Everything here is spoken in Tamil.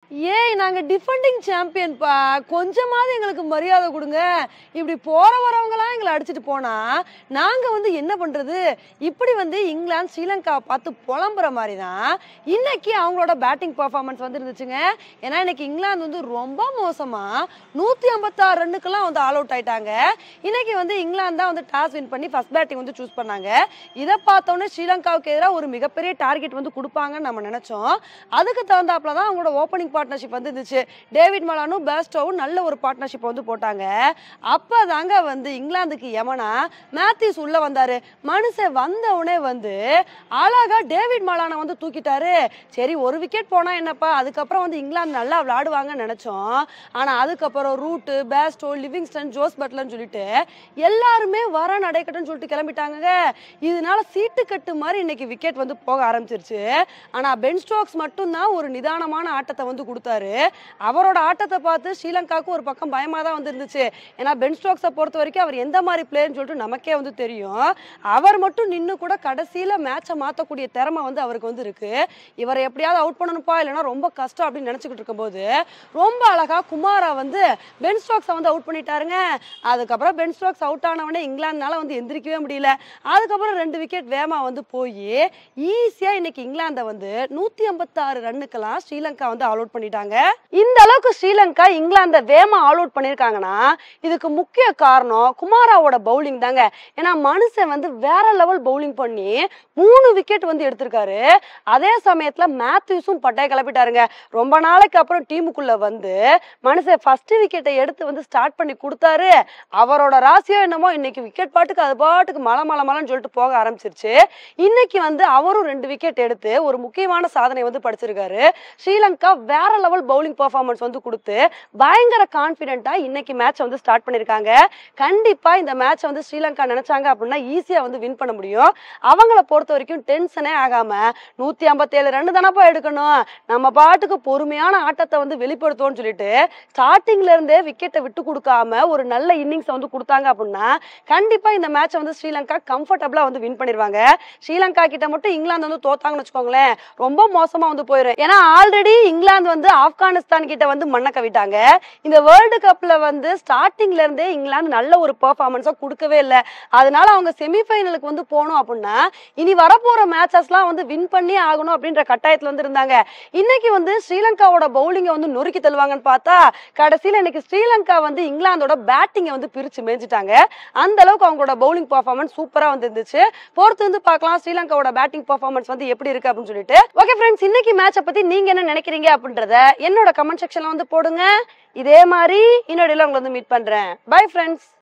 ஏய் நாங்க டிஃபெண்டிங் சாம்பியன்பா கொஞ்சமாவது எங்களுக்கு மரியாதை கொடுங்க இப்படி போற வரவங்கலாம் எங்களை அடிச்சிட்டு போனா நாங்க வந்து என்ன பண்றது இப்படி வந்து இங்கிலாந்து ஸ்ரீலங்காவை பார்த்து புலம்புற மாதிரி தான் இன்னைக்கு அவங்களோட பேட்டிங் பர்ஃபார்மன்ஸ் வந்து இருந்துச்சுங்க ஏன்னா இன்னைக்கு இங்கிலாந்து வந்து ரொம்ப மோசமா நூத்தி ஐம்பத்தாறு ரன்னுக்கெல்லாம் வந்து ஆல் அவுட் ஆயிட்டாங்க இன்னைக்கு வந்து இங்கிலாந்து தான் வந்து டாஸ் வின் பண்ணி ஃபர்ஸ்ட் பேட்டிங் வந்து சூஸ் பண்ணாங்க இதை பார்த்தோன்னே ஸ்ரீலங்காவுக்கு எதிராக ஒரு மிகப்பெரிய டார்கெட் வந்து கொடுப்பாங்கன்னு நம்ம நினைச்சோம் அதுக்கு தகுந்தாப்புல தான் அவங்களோட ஓப்பனிங் பார்ட்னர்ஷிப் வந்து இருந்துச்சு டேவிட் மலானும் பேஸ்டோவும் நல்ல ஒரு பார்ட்னர்ஷிப் வந்து போட்டாங்க அப்பதாங்க வந்து இங்கிலாந்துக்கு யமனா மேத்யூஸ் உள்ள வந்தாரு மனுஷன் வந்த உடனே வந்து அழகா டேவிட் மலானை வந்து தூக்கிட்டாரு சரி ஒரு விக்கெட் போனா என்னப்பா அதுக்கப்புறம் வந்து இங்கிலாந்து நல்லா விளையாடுவாங்கன்னு நினைச்சோம் ஆனா அதுக்கப்புறம் ரூட்டு பேஸ்டோ லிவிங்ஸ்டன் ஜோஸ் பட்லன்னு சொல்லிட்டு எல்லாருமே வர நடைக்கட்டும்னு சொல்லிட்டு கிளம்பிட்டாங்க இதனால சீட்டு கட்டு மாதிரி இன்னைக்கு விக்கெட் வந்து போக ஆரம்பிச்சிருச்சு ஆனா பென் ஸ்டோக்ஸ் மட்டும்தான் ஒரு நிதானமான ஆட்டத்தை வந்து கொடுத்தாரு அவரோட ஆட்டத்தை பார்த்து ஸ்ரீலங்காவுக்கு ஒரு பக்கம் பயமா தான் வந்து இருந்துச்சு ஏன்னா பென் ஸ்டோக்ஸை பொறுத்த வரைக்கும் அவர் எந்த மாதிரி பிளேயர்னு சொல்லிட்டு நமக்கே வந்து தெரியும் அவர் மட்டும் நின்று கூட கடைசியில மேட்சை மாற்றக்கூடிய திறமை வந்து அவருக்கு வந்து இருக்கு இவரை எப்படியாவது அவுட் பண்ணணும்ப்பா இல்லைன்னா ரொம்ப கஷ்டம் அப்படின்னு நினச்சிக்கிட்டு இருக்கும்போது ரொம்ப அழகா குமாரா வந்து பென் ஸ்டோக்ஸை வந்து அவுட் பண்ணிட்டாருங்க அதுக்கப்புறம் பென் ஸ்டோக்ஸ் அவுட் ஆனவனே இங்கிலாந்துனால வந்து எந்திரிக்கவே முடியல அதுக்கப்புறம் ரெண்டு விக்கெட் வேமா வந்து போய் ஈஸியா இன்னைக்கு இங்கிலாந்தை வந்து நூத்தி ஐம்பத்தாறு ரன்னுக்கெல்லாம் ஸ்ரீலங்கா வந்து ஆல் அவுட் பண்ணிட்டாங்க இந்த அளவுக்கு ஸ்ரீலங்கா இங்கிலாந்தை வேமா ஆல் அவுட் பண்ணியிருக்காங்கன்னா இதுக்கு முக்கிய காரணம் குமாராவோட பவுலிங் தாங்க ஏன்னா மனுஷன் வந்து வேற லெவல் பவுலிங் பண்ணி மூணு விக்கெட் வந்து எடுத்திருக்காரு அதே சமயத்துல மேத்யூஸும் பட்டைய கிளப்பிட்டாருங்க ரொம்ப நாளைக்கு அப்புறம் டீமுக்குள்ள வந்து மனுஷன் ஃபர்ஸ்ட் விக்கெட்டை எடுத்து வந்து ஸ்டார்ட் பண்ணி கொடுத்தாரு அவரோட ராசியோ என்னமோ இன்னைக்கு விக்கெட் பாட்டுக்கு அது பாட்டுக்கு மலை மலை மலைன்னு சொல்லிட்டு போக ஆரம்பிச்சிருச்சு இன்னைக்கு வந்து அவரும் ரெண்டு விக்கெட் எடுத்து ஒரு முக்கியமான சாதனை வந்து படிச்சிருக்காரு ஸ்ரீலங்கா வேற லெவல் பவுலிங் பெர்ஃபார்மன்ஸ் வந்து கொடுத்து பயங்கர கான்ஃபிடென்ட்டா இன்னைக்கு மேட்ச் வந்து ஸ்டார்ட் பண்ணிருக்காங்க கண்டிப்பா இந்த மேட்ச் வந்து ஸ்ரீலங்கா நினைச்சாங்க அப்படின்னா ஈஸியா வந்து வின் பண்ண முடியும் அவங்கள பொறுத்த வரைக்கும் டென்ஷனே ஆகாம நூத்தி ஐம்பத்தேழு ரன் தானப்பா எடுக்கணும் நம்ம பாட்டுக்கு பொறுமையான ஆட்டத்தை வந்து வெளிப்படுத்துவோம்னு சொல்லிட்டு ஸ்டார்டிங்ல இருந்தே விக்கெட்டை விட்டு கொடுக்காம ஒரு நல்ல இன்னிங்ஸ் வந்து கொடுத்தாங்க அப்படின்னா கண்டிப்பா இந்த மேட்சை வந்து ஸ்ரீலங்கா கம்ஃபர்டபுளா வந்து வின் பண்ணிடுவாங்க ஸ்ரீலங்கா கிட்ட மட்டும் இங்கிலாந்து வந்து தோத்தாங்கன்னு வச்சுக்கோங்களேன் ரொம்ப மோசமா வந்து போயிடும் ஏன்னா ஆல்ரெடி இங்கிலாந்து வந்து ஆப்கானிஸ்தான் கிட்ட வந்து மண்ணை கவிட்டாங்க இந்த வேர்ல்டு கப்ல வந்து ஸ்டார்டிங்ல இருந்தே இங்கிலாந்து நல்ல ஒரு பெர்ஃபார்மன்ஸா கொடுக்கவே இல்லை அதனால அவங்க செமிஃபைனலுக்கு வந்து போகணும் அப்படின்னா இனி வரப்போற மேட்சஸ்லாம் வந்து வின் பண்ணி ஆகணும் அப்படின்ற கட்டாயத்துல வந்து இருந்தாங்க இன்னைக்கு வந்து ஸ்ரீலங்காவோட பவுலிங்கை வந்து நொறுக்கி தள்ளுவாங்கன்னு பார்த்தா கடைசியில இன்னைக்கு ஸ்ரீலங்கா வந்து இங்கிலாந்தோட பேட்டிங்கை வந்து பிரிச்சு மேய்ஞ்சிட்டாங்க அந்த அளவுக்கு அவங்களோட பவுலிங் பர்ஃபார்மன்ஸ் சூப்பரா வந்து இருந்துச்சு பொறுத்து வந்து பார்க்கலாம் ஸ்ரீலங்காவோட பேட்டிங் பர்ஃபார்மன்ஸ் வந்து எப்படி இருக்கு அப்படின்னு சொல்லிட்டு ஓகே ஃப்ரெண்ட்ஸ் இன்னைக்கு மேட்சை பத்தி நீங்க என்ன நினைக்கிறீங்க அப்படின்றத என்னோட கமெண்ட் செக்ஷன்ல வந்து போடுங்க இதே மாதிரி இன்னொரு உங்களை வந்து மீட் பண்றேன் பை ஃப்ரெண்ட்ஸ்